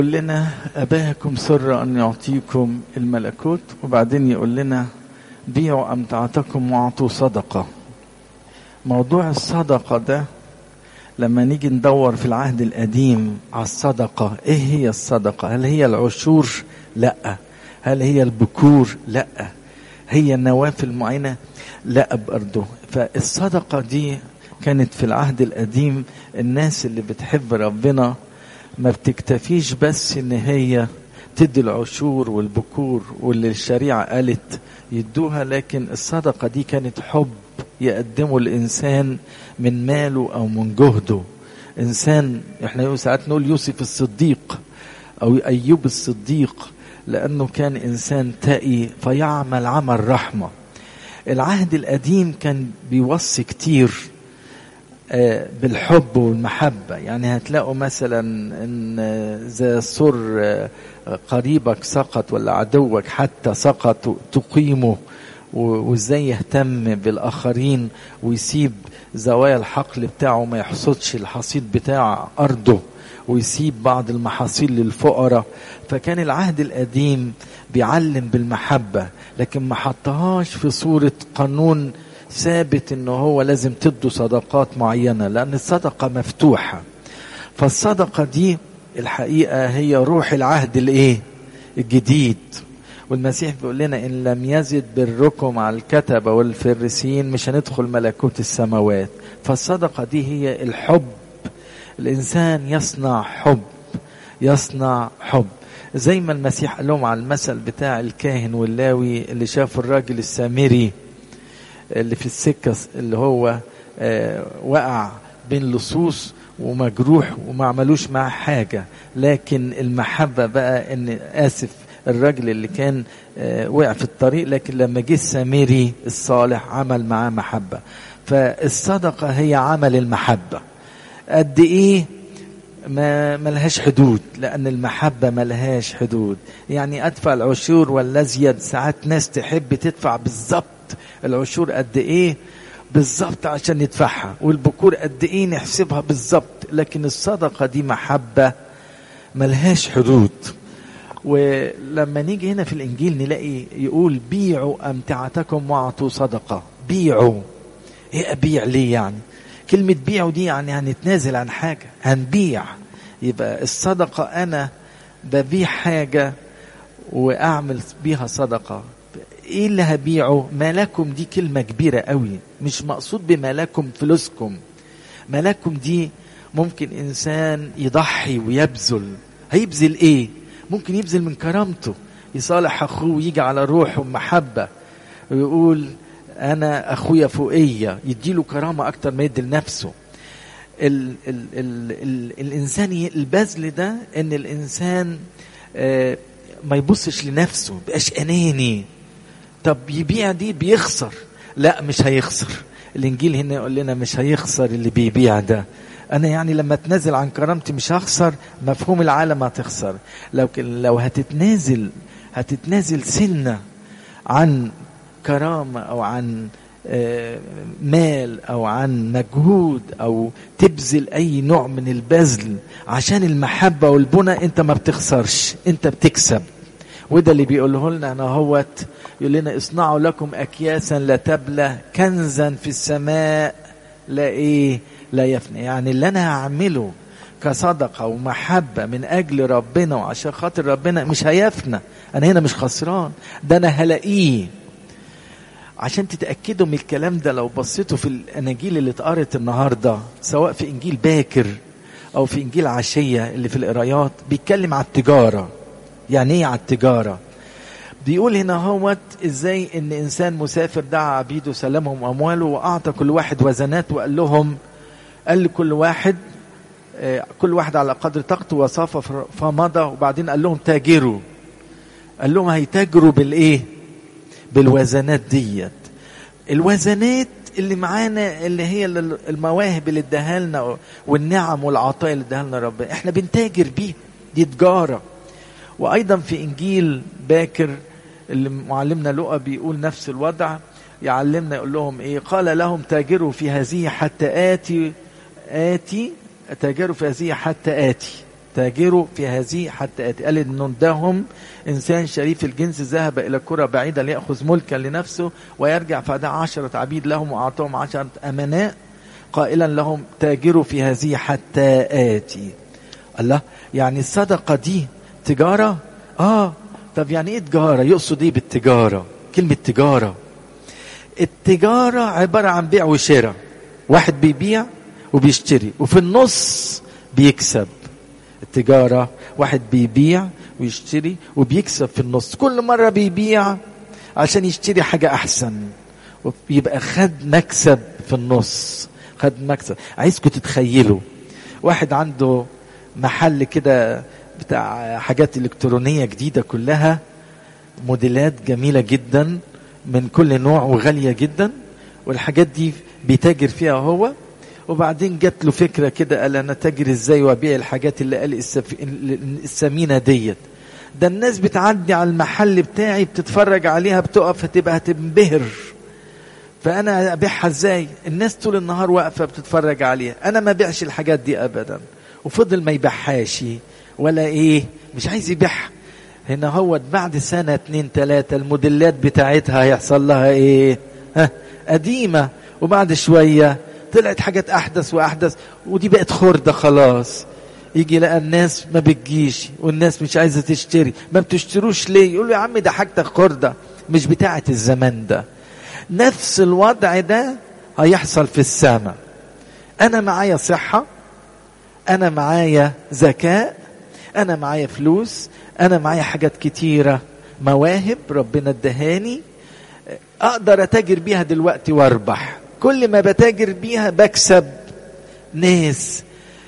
يقول لنا أباكم سر أن يعطيكم الملكوت وبعدين يقول لنا بيعوا أمتعتكم واعطوا صدقة موضوع الصدقة ده لما نيجي ندور في العهد القديم على الصدقة ايه هي الصدقة هل هي العشور لا هل هي البكور لا هي النوافل معينة لا برضه فالصدقة دي كانت في العهد القديم الناس اللي بتحب ربنا ما بتكتفيش بس ان هي تدي العشور والبكور واللي الشريعة قالت يدوها لكن الصدقة دي كانت حب يقدمه الإنسان من ماله أو من جهده إنسان إحنا ساعات نقول يوسف الصديق أو أيوب الصديق لأنه كان إنسان تقي فيعمل عمل رحمة العهد القديم كان بيوصي كتير بالحب والمحبة يعني هتلاقوا مثلا ان إذا سر قريبك سقط ولا عدوك حتى سقط تقيمه وازاي يهتم بالاخرين ويسيب زوايا الحقل بتاعه ما يحصدش الحصيد بتاع ارضه ويسيب بعض المحاصيل للفقراء فكان العهد القديم بيعلم بالمحبة لكن ما حطهاش في صورة قانون ثابت ان هو لازم تدوا صدقات معينة لان الصدقة مفتوحة فالصدقة دي الحقيقة هي روح العهد الايه الجديد والمسيح بيقول لنا ان لم يزد بركم على الكتبة والفريسيين مش هندخل ملكوت السماوات فالصدقة دي هي الحب الانسان يصنع حب يصنع حب زي ما المسيح قال لهم على المثل بتاع الكاهن واللاوي اللي شافوا الراجل السامري اللي في السكة اللي هو آه وقع بين لصوص ومجروح وما عملوش معاه حاجة لكن المحبة بقى ان اسف الراجل اللي كان آه وقع في الطريق لكن لما جه السامري الصالح عمل معاه محبة فالصدقة هي عمل المحبة قد ايه ما ملهاش حدود لان المحبه ملهاش حدود يعني ادفع العشور والازيد ساعات ناس تحب تدفع بالظبط العشور قد ايه بالظبط عشان يدفعها والبكور قد ايه نحسبها بالظبط لكن الصدقه دي محبه ملهاش حدود ولما نيجي هنا في الانجيل نلاقي يقول بيعوا امتعتكم واعطوا صدقه بيعوا ايه ابيع ليه يعني كلمة بيعوا دي يعني هنتنازل عن حاجة هنبيع يبقى الصدقة أنا ببيع حاجة وأعمل بيها صدقة إيه اللي هبيعه مالكم دي كلمة كبيرة قوي مش مقصود بمالكم فلوسكم مالكم دي ممكن إنسان يضحي ويبذل هيبذل إيه ممكن يبذل من كرامته يصالح أخوه ويجي على روحه محبة ويقول انا اخويا فوقيه يديله كرامه اكتر ما يدي لنفسه ال ال ال ال الانسان البذل ده ان الانسان آه ما يبصش لنفسه بقاش اناني طب يبيع دي بيخسر لا مش هيخسر الانجيل هنا يقول لنا مش هيخسر اللي بيبيع ده انا يعني لما اتنازل عن كرامتي مش هخسر مفهوم العالم هتخسر لو لو هتتنازل هتتنازل سنه عن كرامة أو عن مال أو عن مجهود أو تبذل أي نوع من البذل عشان المحبة والبنى أنت ما بتخسرش أنت بتكسب وده اللي بيقوله لنا أنا هوت يقول لنا اصنعوا لكم أكياسا لا تبلى كنزا في السماء لا إيه لا يفنى يعني اللي أنا هعمله كصدقة ومحبة من أجل ربنا وعشان خاطر ربنا مش هيفنى أنا هنا مش خسران ده أنا هلاقيه عشان تتأكدوا من الكلام ده لو بصيتوا في الأناجيل اللي اتقرت النهاردة سواء في إنجيل باكر أو في إنجيل عشية اللي في القرايات بيتكلم على التجارة يعني إيه على التجارة بيقول هنا هوت إزاي إن إنسان مسافر دعا عبيده سلمهم أمواله وأعطى كل واحد وزنات وقال لهم قال لكل واحد كل واحد على قدر طاقته وصافى فمضى وبعدين قال لهم تاجروا قال لهم هيتاجروا بالإيه بالوزنات ديت الوزنات اللي معانا اللي هي المواهب اللي اداها لنا والنعم والعطايا اللي اداها لنا ربنا احنا بنتاجر بيها دي تجاره وايضا في انجيل باكر اللي معلمنا لقى بيقول نفس الوضع يعلمنا يقول لهم ايه قال لهم تاجروا في هذه حتى اتي اتي تاجروا في هذه حتى اتي تاجروا في هذه حتى اتي قال انه اداهم انسان شريف الجنس ذهب الى كرة بعيدة ليأخذ ملكا لنفسه ويرجع فدعا عشرة عبيد لهم واعطاهم عشرة امناء قائلا لهم تاجروا في هذه حتى اتي الله يعني الصدقة دي تجارة اه طب يعني ايه تجارة يقصد ايه بالتجارة كلمة تجارة التجارة عبارة عن بيع وشراء واحد بيبيع وبيشتري وفي النص بيكسب التجارة واحد بيبيع ويشتري وبيكسب في النص كل مرة بيبيع عشان يشتري حاجة أحسن ويبقى خد مكسب في النص خد مكسب عايزكم تتخيلوا واحد عنده محل كده بتاع حاجات إلكترونية جديدة كلها موديلات جميلة جدا من كل نوع وغالية جدا والحاجات دي بيتاجر فيها هو وبعدين جات له فكره كده قال انا تاجر ازاي وابيع الحاجات اللي قال السف... الثمينه ديت ده الناس بتعدي على المحل بتاعي بتتفرج عليها بتقف هتبقى هتنبهر فانا ابيعها ازاي الناس طول النهار واقفه بتتفرج عليها انا ما بيعش الحاجات دي ابدا وفضل ما يبيعهاش ولا ايه مش عايز يبيعها هنا هو بعد سنه اتنين تلاته الموديلات بتاعتها هيحصل لها ايه ها قديمه وبعد شويه طلعت حاجات احدث واحدث ودي بقت خرده خلاص يجي لقى الناس ما بتجيش والناس مش عايزه تشتري ما بتشتروش ليه يقول له يا عم ده حاجتك خرده مش بتاعه الزمان ده نفس الوضع ده هيحصل في السماء انا معايا صحه انا معايا ذكاء انا معايا فلوس انا معايا حاجات كتيره مواهب ربنا ادهاني اقدر اتاجر بيها دلوقتي واربح كل ما بتاجر بيها بكسب ناس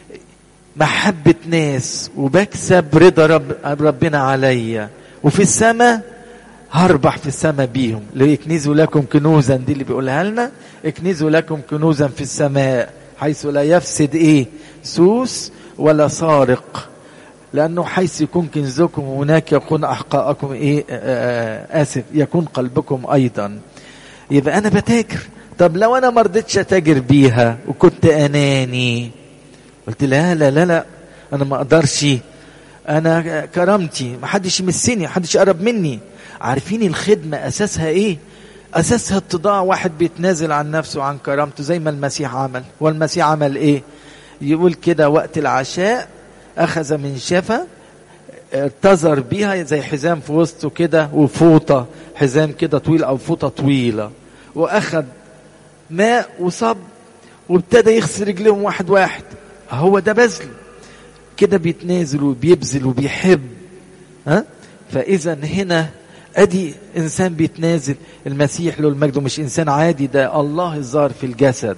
محبة ناس وبكسب رضا رب ربنا عليا وفي السماء هربح في السماء بيهم ليكنزوا لكم كنوزا دي اللي بيقولها لنا اكنزوا لكم كنوزا في السماء حيث لا يفسد ايه سوس ولا سارق لانه حيث يكون كنزكم هناك يكون احقاءكم ايه آآ اسف يكون قلبكم ايضا يبقى انا بتاجر طب لو انا ما رضيتش اتاجر بيها وكنت اناني قلت لا لا لا لا انا ما اقدرش انا كرامتي ما حدش يمسني ما حدش يقرب مني عارفين الخدمه اساسها ايه اساسها اتضاع واحد بيتنازل عن نفسه وعن كرامته زي ما المسيح عمل والمسيح عمل ايه يقول كده وقت العشاء اخذ من شفا ارتزر بيها زي حزام في وسطه كده وفوطه حزام كده طويل او فوطه طويله واخذ ماء وصب وابتدى يغسل رجليهم واحد واحد هو ده بذل كده بيتنازل وبيبذل وبيحب ها فاذا هنا ادي انسان بيتنازل المسيح له المجد مش انسان عادي ده الله الظاهر في الجسد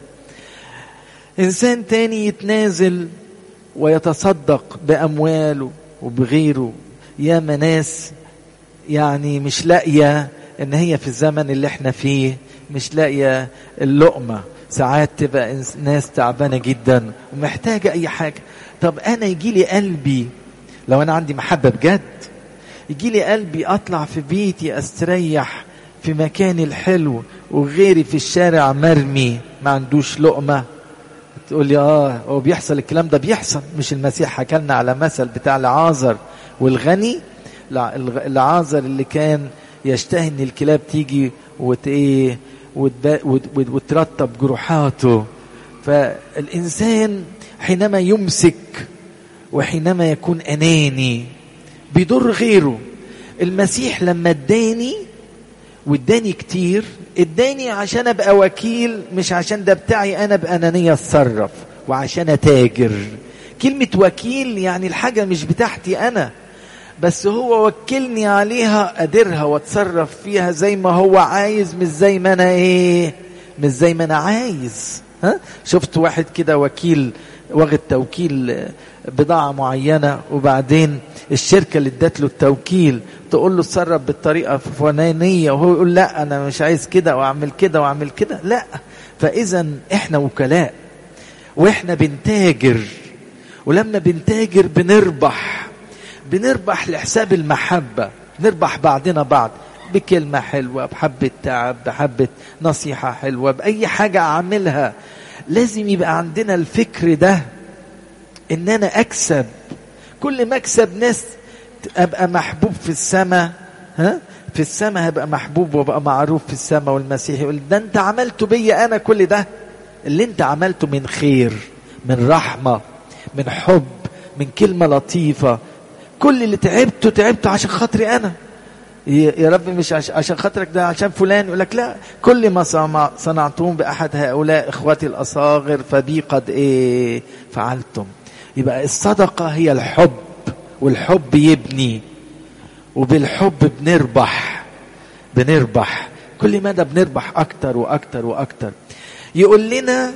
انسان تاني يتنازل ويتصدق بامواله وبغيره يا ناس يعني مش لاقيه ان هي في الزمن اللي احنا فيه مش لاقيه اللقمه ساعات تبقى ناس تعبانه جدا ومحتاجه اي حاجه طب انا يجي لي قلبي لو انا عندي محبه بجد يجي لي قلبي اطلع في بيتي استريح في مكاني الحلو وغيري في الشارع مرمي ما عندوش لقمه تقول لي اه هو بيحصل الكلام ده بيحصل مش المسيح حكى لنا على مثل بتاع العازر والغني العازر اللي كان يشتهي ان الكلاب تيجي وت ايه وترطب جروحاته فالانسان حينما يمسك وحينما يكون اناني بيضر غيره المسيح لما اداني واداني كتير اداني عشان ابقى وكيل مش عشان ده بتاعي انا بانانيه اتصرف وعشان اتاجر كلمه وكيل يعني الحاجه مش بتاعتي انا بس هو وكلني عليها اديرها واتصرف فيها زي ما هو عايز مش زي ما انا ايه مش زي ما انا عايز ها شفت واحد كده وكيل واخد توكيل بضاعة معينة وبعدين الشركة اللي ادت له التوكيل تقول له اتصرف بالطريقة الفلانية وهو يقول لا أنا مش عايز كده وأعمل كده وأعمل كده لا فإذا إحنا وكلاء وإحنا بنتاجر ولما بنتاجر بنربح بنربح لحساب المحبة نربح بعضنا بعض بكلمة حلوة بحبة تعب بحبة نصيحة حلوة بأي حاجة أعملها لازم يبقى عندنا الفكر ده إن أنا أكسب كل ما اكسب ناس ابقى محبوب في السماء ها في السماء هبقى محبوب وابقى معروف في السماء والمسيح يقول ده انت عملته بيا انا كل ده اللي انت عملته من خير من رحمه من حب من كلمه لطيفه كل اللي تعبته تعبته عشان خاطري انا يا رب مش عشان خاطرك ده عشان فلان يقول لك لا كل ما صنعتم باحد هؤلاء اخواتي الاصاغر فبي قد ايه فعلتم يبقى الصدقه هي الحب والحب يبني وبالحب بنربح بنربح كل مدى بنربح اكتر واكتر واكتر يقول لنا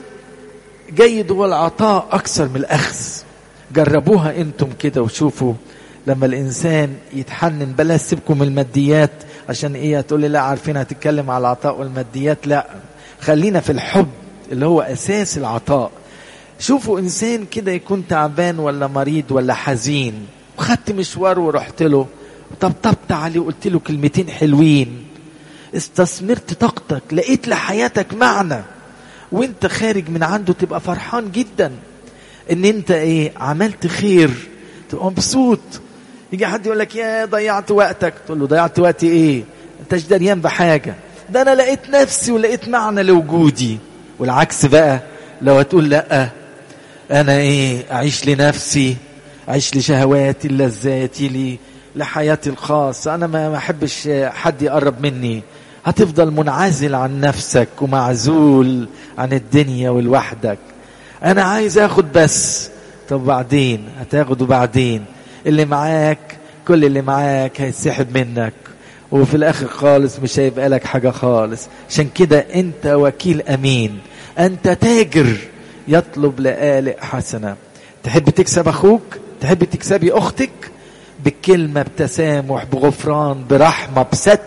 جيد هو العطاء اكثر من الاخذ جربوها انتم كده وشوفوا لما الانسان يتحنن بلاش سيبكم الماديات عشان ايه هتقولي لا عارفين هتتكلم على العطاء والماديات لا خلينا في الحب اللي هو اساس العطاء شوفوا انسان كده يكون تعبان ولا مريض ولا حزين وخدت مشوار ورحت له طبطبت عليه وقلت له كلمتين حلوين استثمرت طاقتك لقيت لحياتك معنى وانت خارج من عنده تبقى فرحان جدا ان انت ايه عملت خير تبقى مبسوط يجي حد يقول لك يا ضيعت وقتك تقول له ضيعت وقتي ايه انتش دريان بحاجه ده انا لقيت نفسي ولقيت معنى لوجودي والعكس بقى لو هتقول لا انا ايه اعيش لنفسي اعيش لشهواتي لذاتي لي لحياتي الخاصة أنا ما أحبش حد يقرب مني هتفضل منعزل عن نفسك ومعزول عن الدنيا والوحدك أنا عايز أخد بس طب بعدين هتاخده بعدين اللي معاك كل اللي معاك هيتسحب منك وفي الآخر خالص مش هيبقى لك حاجة خالص عشان كده أنت وكيل أمين أنت تاجر يطلب لآلئ حسنة تحب تكسب أخوك تحب تكسبي أختك بكلمة بتسامح بغفران برحمة بستر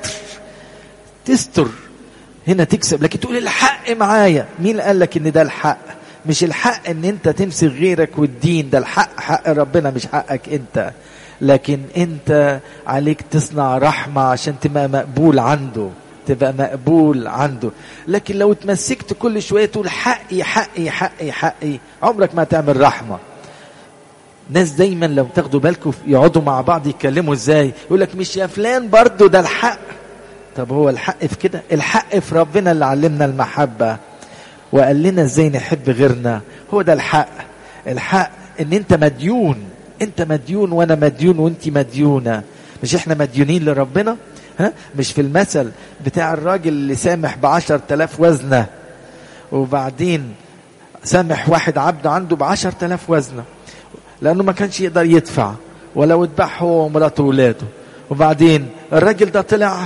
تستر هنا تكسب لكن تقول الحق معايا مين قال لك ان ده الحق مش الحق ان انت تمسك غيرك والدين ده الحق حق ربنا مش حقك انت لكن انت عليك تصنع رحمة عشان تبقى مقبول عنده تبقى مقبول عنده لكن لو اتمسكت كل شوية تقول حقي حقي حقي حقي عمرك ما تعمل رحمة ناس دايما لو تاخدوا بالكم يقعدوا مع بعض يتكلموا ازاي يقول لك مش يا فلان برضو ده الحق طب هو الحق في كده الحق في ربنا اللي علمنا المحبة وقال لنا ازاي نحب غيرنا هو ده الحق الحق ان انت مديون انت مديون وانا مديون وانت مديونة مش احنا مديونين لربنا ها مش في المثل بتاع الراجل اللي سامح بعشر تلاف وزنة وبعدين سامح واحد عبد عنده بعشر تلاف وزنة لانه ما كانش يقدر يدفع ولو اتباع هو ومراته وولاده وبعدين الراجل ده طلع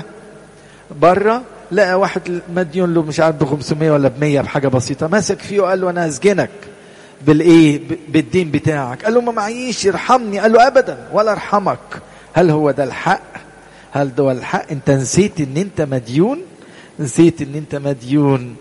بره لقى واحد مديون له مش عارف ب 500 ولا ب 100 بحاجه بسيطه مسك فيه وقال له انا هسجنك بالايه بالدين بتاعك قال له ما معيش ارحمني قال له ابدا ولا ارحمك هل هو ده الحق هل ده الحق انت نسيت ان انت مديون نسيت ان انت مديون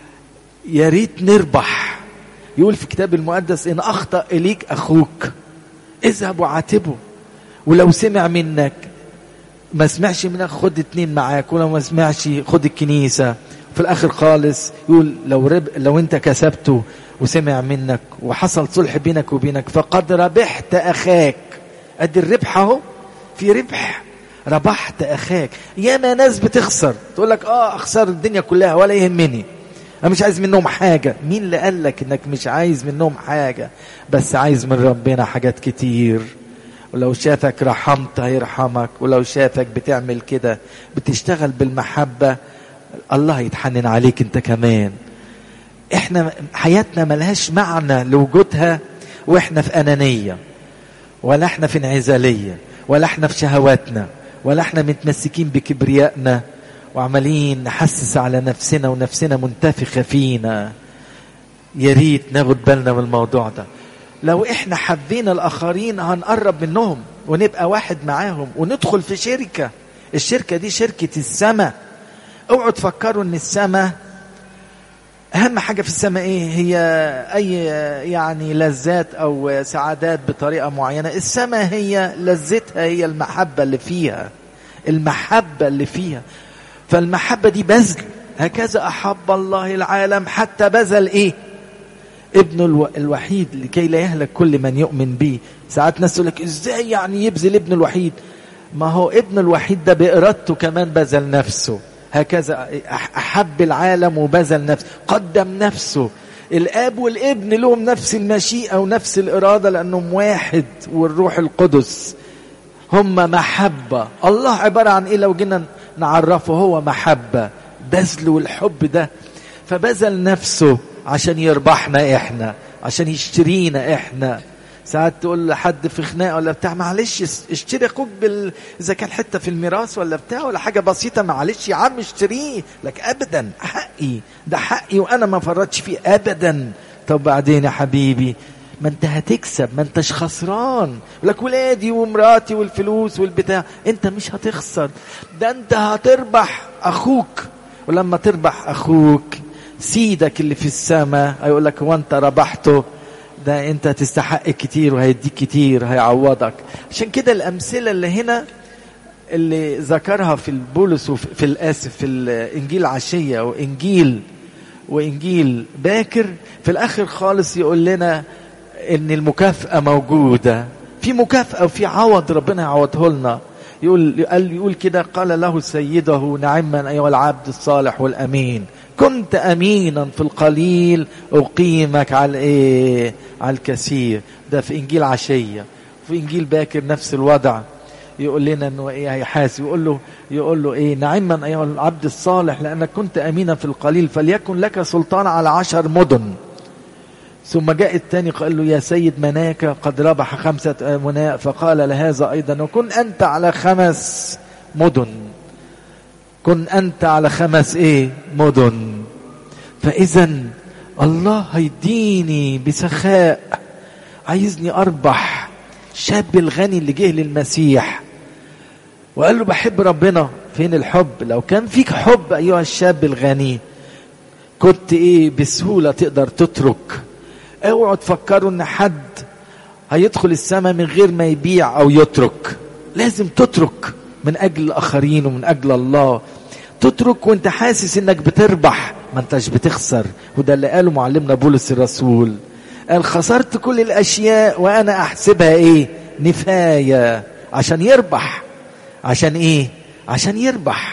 يا ريت نربح يقول في كتاب المقدس ان اخطا اليك اخوك اذهب وعاتبه ولو سمع منك ما سمعش منك خد اتنين معاك ولو ما سمعش خد الكنيسة في الاخر خالص يقول لو رب لو انت كسبته وسمع منك وحصل صلح بينك وبينك فقد ربحت اخاك ادي الربح اهو في ربح ربحت اخاك ياما ناس بتخسر تقول لك اه اخسر الدنيا كلها ولا يهمني انا مش عايز منهم حاجة مين اللي قال لك انك مش عايز منهم حاجة بس عايز من ربنا حاجات كتير ولو شافك رحمت هيرحمك ولو شافك بتعمل كده بتشتغل بالمحبة الله يتحنن عليك انت كمان احنا حياتنا ملهاش معنى لوجودها واحنا في انانية ولا احنا في انعزالية ولا احنا في شهواتنا ولا احنا متمسكين بكبريائنا وعمالين نحسس على نفسنا ونفسنا منتفخة فينا يا ريت ناخد بالنا من الموضوع ده لو احنا حبينا الاخرين هنقرب منهم ونبقى واحد معاهم وندخل في شركة الشركة دي شركة السماء اوعوا تفكروا ان السماء اهم حاجة في السماء ايه هي اي يعني لذات او سعادات بطريقة معينة السماء هي لذتها هي المحبة اللي فيها المحبة اللي فيها فالمحبة دي بذل هكذا أحب الله العالم حتى بذل إيه ابنه الو... الوحيد لكي لا يهلك كل من يؤمن به ساعات ناس تقول لك ازاي يعني يبذل ابنه الوحيد ما هو ابن الوحيد ده بإرادته كمان بذل نفسه هكذا أحب العالم وبذل نفسه قدم نفسه الاب والابن لهم نفس المشيئه ونفس الاراده لانهم واحد والروح القدس هم محبه الله عباره عن ايه لو جينا نعرفه هو محبه بذل والحب ده فبذل نفسه عشان يربحنا احنا عشان يشترينا احنا ساعات تقول لحد في خناقه ولا بتاع معلش اشتري اخوك بال اذا كان حته في الميراث ولا بتاع ولا حاجه بسيطه معلش يا عم اشتريه لك ابدا حقي ده حقي وانا ما فرطش فيه ابدا طب بعدين يا حبيبي ما انت هتكسب ما انتش خسران لك ولادي ومراتي والفلوس والبتاع انت مش هتخسر ده انت هتربح اخوك ولما تربح اخوك سيدك اللي في السماء هيقول لك هو انت ربحته ده انت تستحق كتير وهيديك كتير هيعوضك عشان كده الامثله اللي هنا اللي ذكرها في البولس وفي الاسف في الانجيل عشيه وانجيل وانجيل باكر في الاخر خالص يقول لنا ان المكافاه موجوده في مكافاه وفي عوض ربنا يعوضه لنا يقول قال يقول كده قال له سيده نعما ايها العبد الصالح والامين كنت امينا في القليل اقيمك على ايه على الكثير ده في انجيل عشيه في انجيل باكر نفس الوضع يقول لنا انه ايه هيحاسب يقول له يقول له ايه نعما ايها العبد الصالح لانك كنت امينا في القليل فليكن لك سلطان على عشر مدن ثم جاء الثاني قال له يا سيد مناك قد ربح خمسة مناء فقال لهذا أيضا وكن أنت على خمس مدن كن أنت على خمس إيه مدن فإذا الله هيديني بسخاء عايزني أربح الشاب الغني اللي جه للمسيح وقال له بحب ربنا فين الحب لو كان فيك حب أيها الشاب الغني كنت إيه بسهولة تقدر تترك اوعوا تفكروا ان حد هيدخل السماء من غير ما يبيع او يترك لازم تترك من اجل الاخرين ومن اجل الله تترك وانت حاسس انك بتربح ما انتش بتخسر وده اللي قاله معلمنا بولس الرسول قال خسرت كل الاشياء وانا احسبها ايه نفايه عشان يربح عشان ايه عشان يربح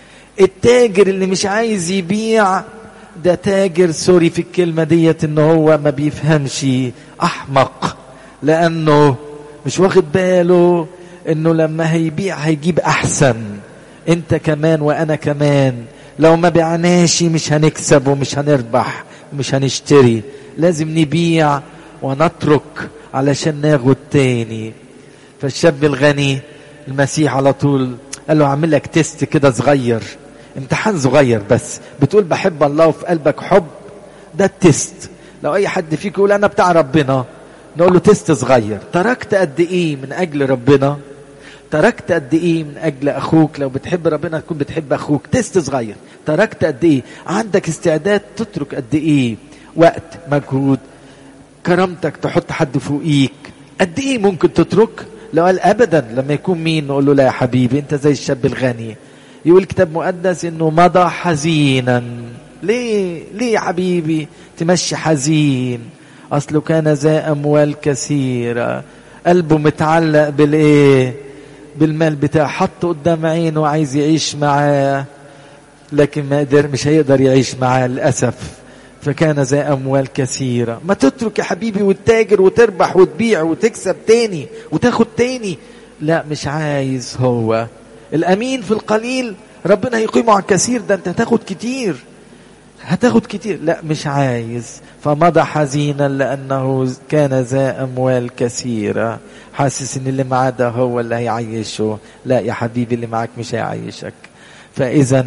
التاجر اللي مش عايز يبيع ده تاجر سوري في الكلمة ديت ان هو ما بيفهمش احمق لانه مش واخد باله انه لما هيبيع هيجيب احسن انت كمان وانا كمان لو ما بعناش مش هنكسب ومش هنربح ومش هنشتري لازم نبيع ونترك علشان ناخد تاني فالشاب الغني المسيح على طول قال له اعمل لك تيست كده صغير امتحان صغير بس بتقول بحب الله وفي قلبك حب ده التست لو اي حد فيك يقول انا بتاع ربنا نقول له تست صغير تركت قد ايه من اجل ربنا تركت قد ايه من اجل اخوك لو بتحب ربنا تكون بتحب اخوك تست صغير تركت قد ايه عندك استعداد تترك قد ايه وقت مجهود كرامتك تحط حد فوقيك قد ايه ممكن تترك لو قال ابدا لما يكون مين نقول له لا يا حبيبي انت زي الشاب الغني يقول الكتاب المقدس انه مضى حزينا ليه ليه يا حبيبي تمشي حزين اصله كان ذا اموال كثيره قلبه متعلق بالايه بالمال بتاعه حطه قدام عينه وعايز يعيش معاه لكن ما قدر مش هيقدر يعيش معاه للاسف فكان ذا اموال كثيره ما تترك يا حبيبي وتتاجر وتربح وتبيع وتكسب تاني وتاخد تاني لا مش عايز هو الامين في القليل ربنا هيقيمه على الكثير ده انت هتاخد كتير هتاخد كتير لا مش عايز فمضى حزينا لانه كان ذا اموال كثيره حاسس ان اللي معاه ده هو اللي هيعيشه لا يا حبيبي اللي معاك مش هيعيشك فاذا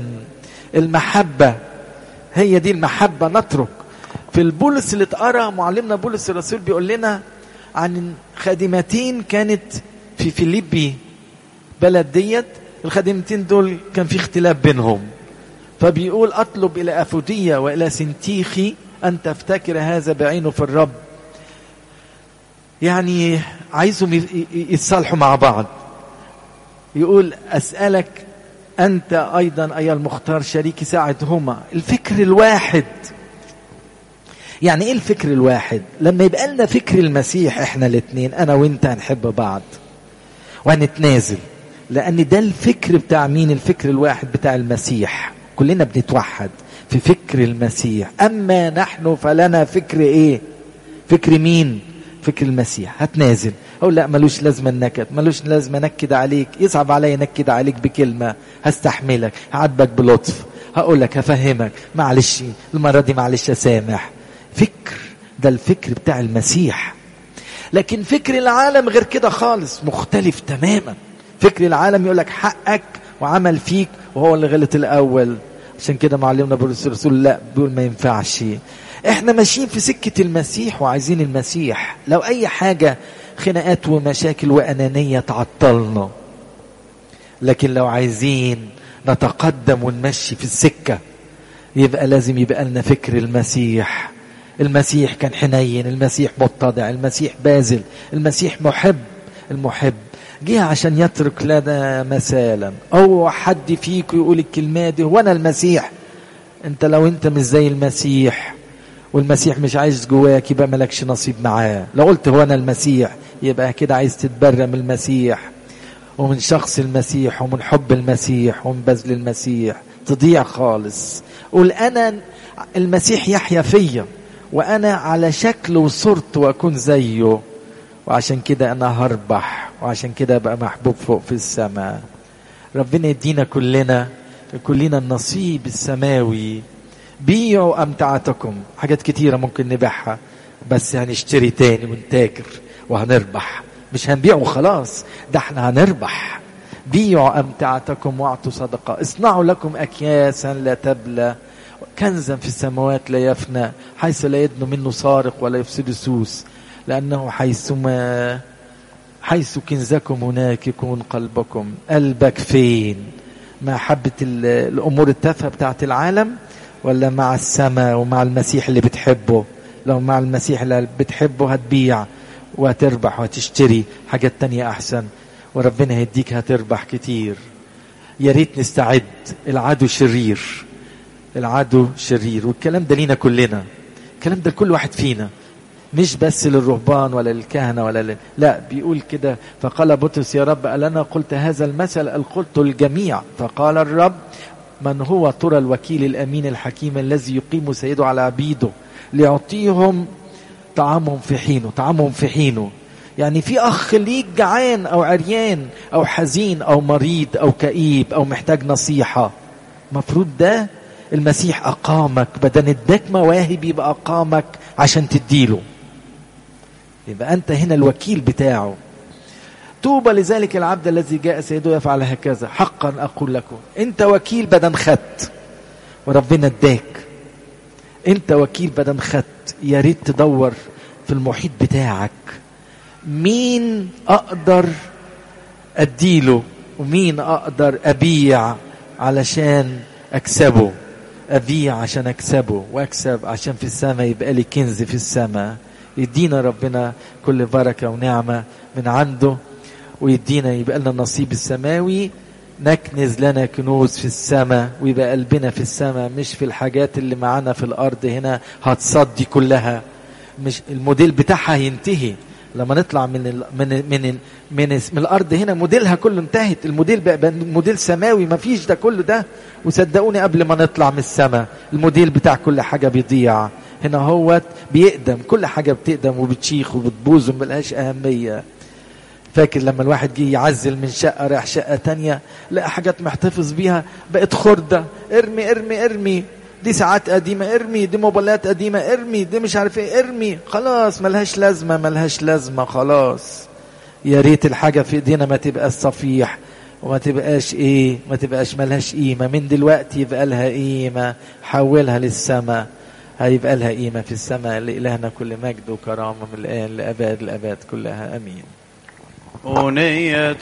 المحبه هي دي المحبه نترك في البولس اللي اتقرا معلمنا بولس الرسول بيقول لنا عن خادمتين كانت في فيليبي بلد ديت الخادمتين دول كان في اختلاف بينهم فبيقول اطلب الى افوديه والى سنتيخي ان تفتكر هذا بعينه في الرب يعني عايزهم يتصالحوا مع بعض يقول اسالك انت ايضا ايها المختار شريكي ساعدهما الفكر الواحد يعني ايه الفكر الواحد لما يبقى لنا فكر المسيح احنا الاثنين انا وانت هنحب بعض وهنتنازل لان ده الفكر بتاع مين الفكر الواحد بتاع المسيح كلنا بنتوحد في فكر المسيح اما نحن فلنا فكر ايه فكر مين فكر المسيح هتنازل اقول لا ملوش لازمه النكد ملوش لازمه نكد عليك يصعب عليا نكد عليك بكلمه هستحملك هعاتبك بلطف هقول لك هفهمك معلش المره دي معلش اسامح فكر ده الفكر بتاع المسيح لكن فكر العالم غير كده خالص مختلف تماما فكر العالم يقول لك حقك وعمل فيك وهو اللي غلط الاول عشان كده معلمنا بولس الرسول لا بيقول ما ينفعش احنا ماشيين في سكة المسيح وعايزين المسيح لو اي حاجة خناقات ومشاكل وانانية تعطلنا لكن لو عايزين نتقدم ونمشي في السكة يبقى لازم يبقى لنا فكر المسيح المسيح كان حنين المسيح متضع المسيح باذل المسيح محب المحب جه عشان يترك لنا مثالا او حد فيكم يقول الكلمه دي وانا المسيح انت لو انت مش زي المسيح والمسيح مش عايز جواك يبقى مالكش نصيب معاه لو قلت هو انا المسيح يبقى كده عايز تتبرى من المسيح ومن شخص المسيح ومن حب المسيح ومن بذل المسيح تضيع خالص قول انا المسيح يحيا فيا وانا على شكل وصورته واكون زيه وعشان كده انا هربح وعشان كده ابقى محبوب فوق في السماء ربنا يدينا كلنا كلنا النصيب السماوي بيعوا امتعتكم حاجات كتيرة ممكن نبيعها بس هنشتري تاني ونتاجر وهنربح مش هنبيع وخلاص ده احنا هنربح بيعوا امتعتكم واعطوا صدقة اصنعوا لكم اكياسا لا تبلى كنزا في السماوات لا يفنى حيث لا يدن منه سارق ولا يفسد سوس لأنه حيثما حيث كنزكم هناك يكون قلبكم قلبك فين مع حبة الأمور التافهة بتاعت العالم ولا مع السماء ومع المسيح اللي بتحبه لو مع المسيح اللي بتحبه هتبيع وهتربح وهتشتري حاجات تانية أحسن وربنا هيديك هتربح كتير يا ريت نستعد العدو شرير العدو شرير والكلام ده لينا كلنا الكلام ده لكل واحد فينا مش بس للرهبان ولا للكهنة ولا لل... لا بيقول كده فقال بطرس يا رب ألنا قلت هذا المثل قال قلت الجميع فقال الرب من هو ترى الوكيل الأمين الحكيم الذي يقيم سيده على عبيده ليعطيهم طعامهم في حينه طعامهم في حينه يعني في أخ ليك جعان أو عريان أو حزين أو مريض أو كئيب أو محتاج نصيحة مفروض ده المسيح أقامك بدل اداك مواهب يبقى أقامك عشان تديله يبقى أنت هنا الوكيل بتاعه طوبى لذلك العبد الذي جاء سيده يفعل هكذا حقا أقول لكم أنت وكيل بدن خدت وربنا اداك أنت وكيل بدن خدت يا ريت تدور في المحيط بتاعك مين أقدر أديله ومين أقدر أبيع علشان أكسبه أبيع عشان أكسبه وأكسب عشان في السماء يبقى لي كنز في السماء يدينا ربنا كل بركة ونعمة من عنده ويدينا يبقى لنا النصيب السماوي نكنز لنا كنوز في السماء ويبقى قلبنا في السماء مش في الحاجات اللي معانا في الأرض هنا هتصدي كلها مش الموديل بتاعها ينتهي لما نطلع من ال من ال من ال من, ال من الارض هنا موديلها كله انتهت الموديل بقى موديل سماوي ما فيش ده كله ده وصدقوني قبل ما نطلع من السماء الموديل بتاع كل حاجه بيضيع هنا هو بيقدم كل حاجه بتقدم وبتشيخ وبتبوظ وملهاش اهميه فاكر لما الواحد جه يعزل من شقه رايح شقه تانية لقى حاجات محتفظ بيها بقت خرده ارمي ارمي ارمي دي ساعات قديمة ارمي دي موبايلات قديمة ارمي دي مش عارف ايه ارمي خلاص ملهاش لازمة ملهاش لازمة خلاص يا ريت الحاجة في ايدينا ما تبقاش صفيح وما تبقاش ايه ما تبقاش ملهاش قيمة من دلوقتي يبقى لها قيمة حولها للسماء هيبقى لها قيمة في السماء لإلهنا كل مجد وكرامة من الآن لأباد الأباد كلها أمين أغنية